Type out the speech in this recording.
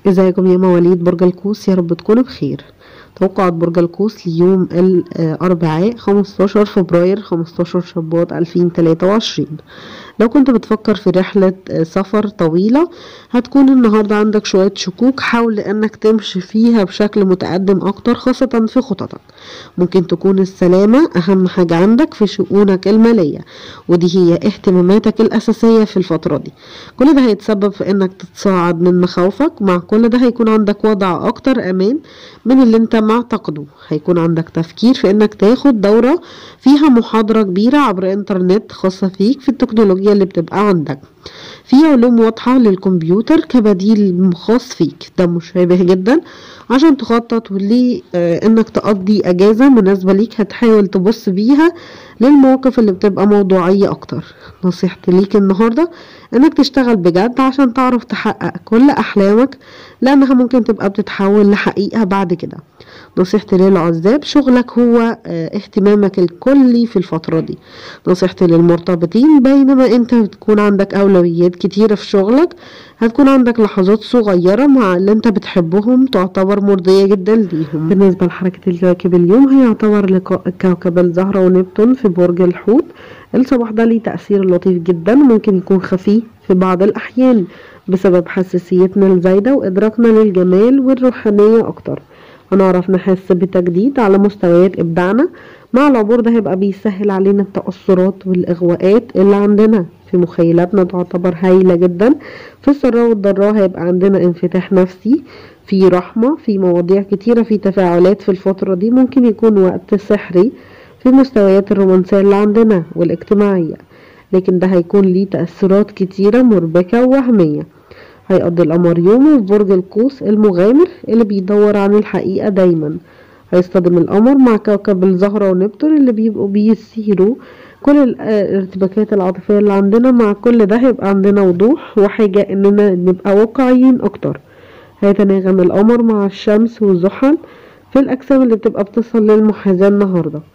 ازيكم يا مواليد برج القوس يا رب تكونوا بخير توقعات برج القوس ليوم الأربعاء 15 فبراير 15 شباط 2023 لو كنت بتفكر في رحلة سفر طويلة هتكون النهاردة عندك شوية شكوك حاول انك تمشي فيها بشكل متقدم اكتر خاصة في خططك ممكن تكون السلامة اهم حاجة عندك في شؤونك المالية ودي هي اهتماماتك الاساسية في الفترة دي كل ده هيتسبب في انك تتصاعد من مخاوفك مع كل ده هيكون عندك وضع اكتر امان من اللي انت معتقده هيكون عندك تفكير في انك تاخد دورة فيها محاضرة كبيرة عبر انترنت خاصة فيك في التكنولوجيا اللي بتبقى عندك في علوم واضحة للكمبيوتر كبديل خاص فيك ده مشابه جدا عشان تخطط وليه آه انك تقضي اجازة مناسبة ليك هتحاول تبص بيها للمواقف اللي بتبقى موضوعية اكتر نصيحتي ليك النهاردة انك تشتغل بجد عشان تعرف تحقق كل احلامك لانها ممكن تبقى بتتحول لحقيقة بعد كده نصيحتي للعزاب شغلك هو اه اهتمامك الكلي في الفترة دي نصيحتي للمرتبطين بينما انت بتكون عندك اولويات كتيرة في شغلك هتكون عندك لحظات صغيرة مع اللي انت بتحبهم تعتبر مرضية جدا ليهم بالنسبة لحركة الكواكب اليوم هيعتبر لقاء كوكب الزهرة ونبتون في برج الحوت الصباح ده ليه تأثير لطيف جدا ممكن يكون خفيف في بعض الأحيان بسبب حساسيتنا الزايدة وإدراكنا للجمال والروحانية أكتر هنعرف نحس بتجديد على مستويات إبداعنا مع العبور ده هيبقى بيسهل علينا التأثرات والإغواءات اللي عندنا في مخيلاتنا تعتبر هايلة جدا في السراء والضراء هيبقى عندنا انفتاح نفسي في رحمة في مواضيع كتيرة في تفاعلات في الفترة دي ممكن يكون وقت سحري في مستويات الرومانسية اللي عندنا والاجتماعية لكن ده هيكون ليه تأثيرات كتيرة مربكة ووهمية هيقضي القمر يومه في برج القوس المغامر اللي بيدور عن الحقيقة دايما هيصطدم القمر مع كوكب الزهرة ونبتون اللي بيبقوا بيسيروا كل الارتباكات العاطفية اللي عندنا مع كل ده هيبقى عندنا وضوح وحاجة اننا نبقى واقعيين اكتر هيتناغم القمر مع الشمس والزحل في الاجسام اللي بتبقى بتصل للمحاذاة النهارده